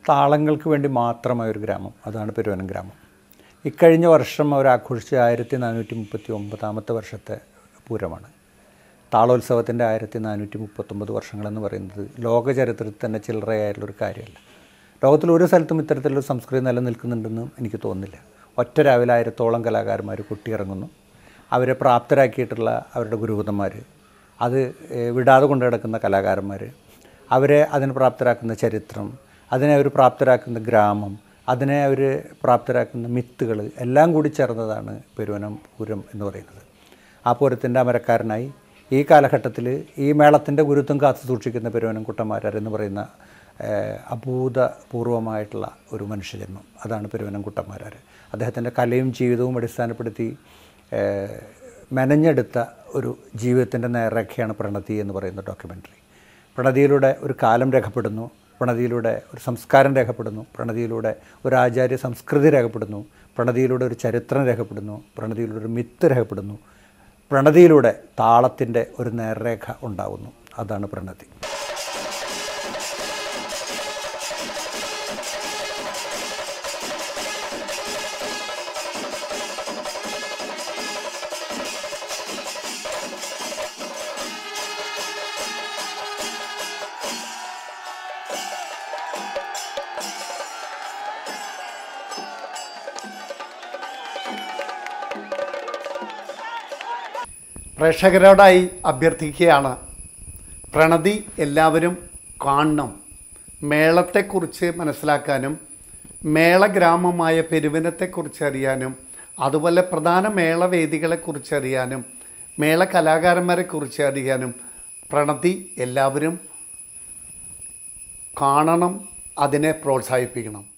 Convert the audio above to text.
താളങ്ങൾക്ക് വേണ്ടി മാത്രമായ ഒരു ഗ്രാമം അതാണ് പെരുവനം ഗ്രാമം ഇക്കഴിഞ്ഞ വർഷം അവർ ആഘോഷിച്ച ആയിരത്തി നാനൂറ്റി മുപ്പത്തി ഒമ്പതാമത്തെ വർഷത്തെ പൂരമാണ് താളോത്സവത്തിൻ്റെ ആയിരത്തി നാനൂറ്റി മുപ്പത്തൊമ്പത് വർഷങ്ങളെന്ന് പറയുന്നത് ലോക ചരിത്രത്തിൽ തന്നെ ചില്ലറയായിട്ടുള്ളൊരു കാര്യമല്ല ലോകത്തിൽ ഒരു സ്ഥലത്തും ഇത്തരത്തിലൊരു സംസ്കൃതി നിലനിൽക്കുന്നുണ്ടെന്ന് എനിക്ക് തോന്നുന്നില്ല ഒറ്റ രാവിലെ ആയിരത്തോളം കലാകാരന്മാർ കൊട്ടിയിറങ്ങുന്നു അവരെ പ്രാപ്തരാക്കിയിട്ടുള്ള അവരുടെ ഗുരുഭൂതന്മാർ അത് ഏഹ്, വിടാതെ കൊണ്ടു കിടക്കുന്ന കലാകാരന്മാർ അവരെ അതിന് പ്രാപ്തരാക്കുന്ന ചരിത്രം അതിനെ അവർ പ്രാപ്തരാക്കുന്ന ഗ്രാമം അതിനെ അവർ പ്രാപ്തരാക്കുന്ന മിത്തുകൾ എല്ലാം കൂടി ചേർന്നതാണ് പെരുവനം പൂരം എന്ന് പറയുന്നത് ആ പൂരത്തിൻ്റെ അമരക്കാരനായി ഈ കാലഘട്ടത്തിൽ ഈ മേളത്തിൻ്റെ ഗുരുത്വം കാത്തു സൂക്ഷിക്കുന്ന പെരുവനം കുട്ടന്മാരാർ എന്ന് പറയുന്ന ഏഹ്, അഭൂതപൂർവമായിട്ടുള്ള ഒരു മനുഷ്യജന്മം അതാണ് പെരുവനം കുട്ടന്മാരാർ അദ്ദേഹത്തിൻ്റെ കലയും ജീവിതവും അടിസ്ഥാനപ്പെടുത്തി ഏഹ്, മെനഞ്ഞെടുത്ത ഒരു ജീവിതത്തിൻ്റെ നേർരേഖയാണ് പ്രണതി എന്ന് പറയുന്ന ഡോക്യുമെൻ്ററി പ്രണതിയിലൂടെ ഒരു കാലം രേഖപ്പെടുന്നു പ്രണതിയിലൂടെ ഒരു സംസ്കാരം രേഖപ്പെടുന്നു പ്രണതിയിലൂടെ ഒരു ആചാര്യ സംസ്കൃതി രേഖപ്പെടുന്നു പ്രണതിയിലൂടെ ഒരു ചരിത്രം രേഖപ്പെടുന്നു പ്രണതിയിലൂടെ ഒരു മിത്ത് രേഖപ്പെടുന്നു പ്രണതിയിലൂടെ താളത്തിൻ്റെ ഒരു നേർരേഖ ഉണ്ടാകുന്നു അതാണ് പ്രണതി പ്രേക്ഷകരോടായി അഭ്യർത്ഥിക്കുകയാണ് പ്രണതി എല്ലാവരും കാണണം മേളത്തെക്കുറിച്ച് മനസ്സിലാക്കാനും മേളഗ്രാമമായ പെരുവനത്തെക്കുറിച്ച് അറിയാനും അതുപോലെ പ്രധാന മേളവേദികളെക്കുറിച്ച് അറിയാനും മേള കലാകാരന്മാരെക്കുറിച്ച് അറിയാനും പ്രണതി എല്ലാവരും കാണണം അതിനെ പ്രോത്സാഹിപ്പിക്കണം